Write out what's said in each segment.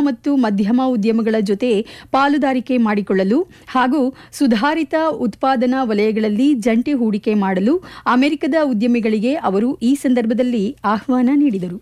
ಮತ್ತು ಮಧ್ಯಮ ಉದ್ಯಮಗಳ ಜೊತೆ ಪಾಲುದಾರಿಕೆ ಮಾಡಿಕೊಳ್ಳಲು ಹಾಗೂ ಸುಧಾರಿತ ಉತ್ಪಾದನಾ ವಲಯಗಳಲ್ಲಿ ಜಂಟಿ ಹೂಡಿಕೆ ಮಾಡಲು ಅಮೆರಿಕದ ಉದ್ಯಮಿಗಳಿಗೆ ಅವರು ಈ ಸಂದರ್ಭದಲ್ಲಿ ಆಹ್ವಾನ ನೀಡಿದರು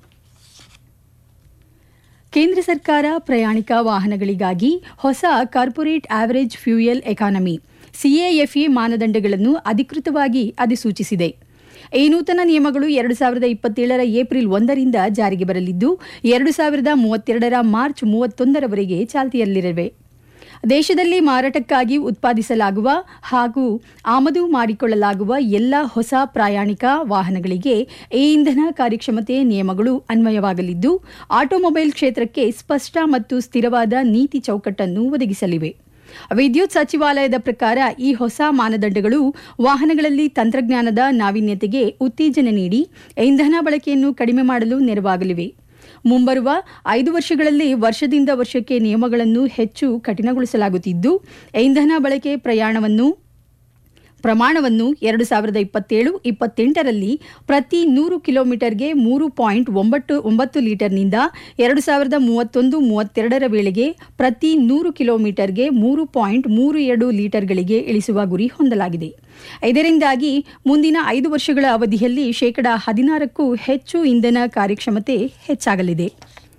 ಕೇಂದ್ರ ಸರ್ಕಾರ ಪ್ರಯಾಣಿಕ ವಾಹನಗಳಿಗಾಗಿ ಹೊಸ corporate average fuel economy CAFE ಮಾನದಂಡಗಳನ್ನು ಅಧಿಕೃತವಾಗಿ ಅಧಿಸೂಚಿಸಿದೆ ಈ ನೂತನ ನಿಯಮಗಳು ಎರಡು ಸಾವಿರದ ಇಪ್ಪತ್ತೇಳರ ಏಪ್ರಿಲ್ ಒಂದರಿಂದ ಜಾರಿಗೆ ಬರಲಿದ್ದು ಎರಡು ಸಾವಿರದ ಮೂವತ್ತೆರಡರ ಮಾರ್ಚ್ ಮೂವತ್ತೊಂದರವರೆಗೆ ಚಾಲ್ತಿಯಲ್ಲಿರಲಿವೆ ದೇಶದಲ್ಲಿ ಮಾರಾಟಕ್ಕಾಗಿ ಉತ್ಪಾದಿಸಲಾಗುವ ಹಾಗೂ ಆಮದು ಮಾಡಿಕೊಳ್ಳಲಾಗುವ ಎಲ್ಲ ಹೊಸ ಪ್ರಯಾಣಿಕ ವಾಹನಗಳಿಗೆ ಈ ಇಂಧನ ಕಾರ್ಯಕ್ಷಮತೆ ನಿಯಮಗಳು ಅನ್ವಯವಾಗಲಿದ್ದು ಆಟೋಮೊಬೈಲ್ ಕ್ಷೇತ್ರಕ್ಕೆ ಸ್ಪಷ್ಟ ಮತ್ತು ಸ್ಥಿರವಾದ ನೀತಿ ಚೌಕಟ್ಟನ್ನು ಒದಗಿಸಲಿವೆ ವಿದ್ಯುತ್ ಸಚಿವಾಲಯದ ಪ್ರಕಾರ ಈ ಹೊಸ ಮಾನದಂಡಗಳು ವಾಹನಗಳಲ್ಲಿ ತಂತ್ರಜ್ಞಾನದ ನಾವೀನ್ಯತೆಗೆ ಉತ್ತೇಜನ ನೀಡಿ ಇಂಧನ ಬಳಕೆಯನ್ನು ಕಡಿಮೆ ಮಾಡಲು ನೆರವಾಗಲಿವೆ ಮುಂಬರುವ ಐದು ವರ್ಷಗಳಲ್ಲಿ ವರ್ಷದಿಂದ ವರ್ಷಕ್ಕೆ ನಿಯಮಗಳನ್ನು ಹೆಚ್ಚು ಕಠಿಣಗೊಳಿಸಲಾಗುತ್ತಿದ್ದು ಇಂಧನ ಬಳಕೆ ಪ್ರಯಾಣವನ್ನು ಪ್ರಮಾಣವನ್ನು ಎರಡು ಸಾವಿರದ ಇಪ್ಪತ್ತೇಳು ಇಪ್ಪತ್ತೆಂಟರಲ್ಲಿ ಪ್ರತಿ ನೂರು ಕಿಲೋಮೀಟರ್ಗೆ ಮೂರು ಪಾಯಿಂಟ್ ಒಂಬತ್ತು ಒಂಬತ್ತು ಲೀಟರ್ನಿಂದ ಎರಡು ಸಾವಿರದ ಮೂವತ್ತೊಂದು ಮೂವತ್ತೆರಡರ ವೇಳೆಗೆ ಪ್ರತಿ ನೂರು ಕಿಲೋಮೀಟರ್ಗೆ ಮೂರು ಪಾಯಿಂಟ್ ಮೂರು ಎರಡು ಲೀಟರ್ಗಳಿಗೆ ಇಳಿಸುವ ಗುರಿ ಹೊಂದಲಾಗಿದೆ ಇದರಿಂದಾಗಿ ಮುಂದಿನ ಐದು ವರ್ಷಗಳ ಅವಧಿಯಲ್ಲಿ ಶೇಕಡಾ ಹದಿನಾರಕ್ಕೂ ಹೆಚ್ಚು ಇಂಧನ ಕಾರ್ಯಕ್ಷಮತೆ ಹೆಚ್ಚಾಗಲಿದೆ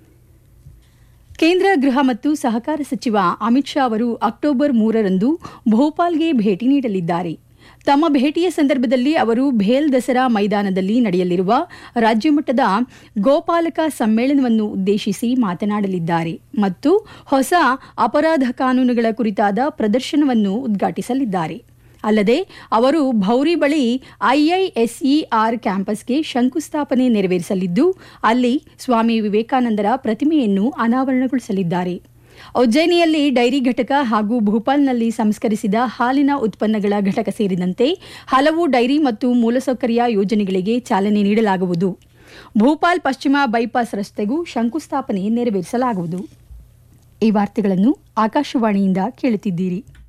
ಕೇಂದ್ರ ಗೃಹ ಮತ್ತು ಸಹಕಾರ ಸಚಿವ ಅಮಿತ್ ಶಾ ಅವರು ಅಕ್ಟೋಬರ್ ಮೂರರಂದು ಭೋಪಾಲ್ಗೆ ಭೇಟಿ ನೀಡಲಿದ್ದಾರೆ ತಮ್ಮ ಭೇಟಿಯ ಸಂದರ್ಭದಲ್ಲಿ ಅವರು ಭೇಲ್ ದಸರಾ ಮೈದಾನದಲ್ಲಿ ನಡೆಯಲಿರುವ ರಾಜ್ಯಮಟ್ಟದ ಗೋಪಾಲಕ ಸಮ್ಮೇಳನವನ್ನು ಉದ್ದೇಶಿಸಿ ಮಾತನಾಡಲಿದ್ದಾರೆ ಮತ್ತು ಹೊಸ ಅಪರಾಧ ಕಾನೂನುಗಳ ಕುರಿತಾದ ಪ್ರದರ್ಶನವನ್ನು ಉದ್ಘಾಟಿಸಲಿದ್ದಾರೆ ಅಲ್ಲದೆ ಅವರು ಭೌರಿ ಬಳಿ ಐಐಎಸ್ಇಆರ್ ಕ್ಯಾಂಪಸ್ಗೆ ಶಂಕುಸ್ಥಾಪನೆ ನೆರವೇರಿಸಲಿದ್ದು ಅಲ್ಲಿ ಸ್ವಾಮಿ ವಿವೇಕಾನಂದರ ಪ್ರತಿಮೆಯನ್ನು ಅನಾವರಣಗೊಳಿಸಲಿದ್ದಾರೆ ಉಜ್ಜಯಿನಿಯಲ್ಲಿ ಡೈರಿ ಘಟಕ ಹಾಗೂ ಭೂಪಾಲ್ನಲ್ಲಿ ಸಂಸ್ಕರಿಸಿದ ಹಾಲಿನ ಉತ್ಪನ್ನಗಳ ಘಟಕ ಸೇರಿದಂತೆ ಹಲವು ಡೈರಿ ಮತ್ತು ಮೂಲಸೌಕರ್ಯ ಯೋಜನೆಗಳಿಗೆ ಚಾಲನೆ ನೀಡಲಾಗುವುದು ಭೂಪಾಲ್ ಪಶ್ಚಿಮ ಬೈಪಾಸ್ ರಸ್ತೆಗೂ ಶಂಕುಸ್ಥಾಪನೆ ನೆರವೇರಿಸಲಾಗುವುದು ಈ ವಾರ್ತೆಗಳನ್ನು ಆಕಾಶವಾಣಿಯಿಂದ ಕೇಳುತ್ತಿದ್ದೀರಿ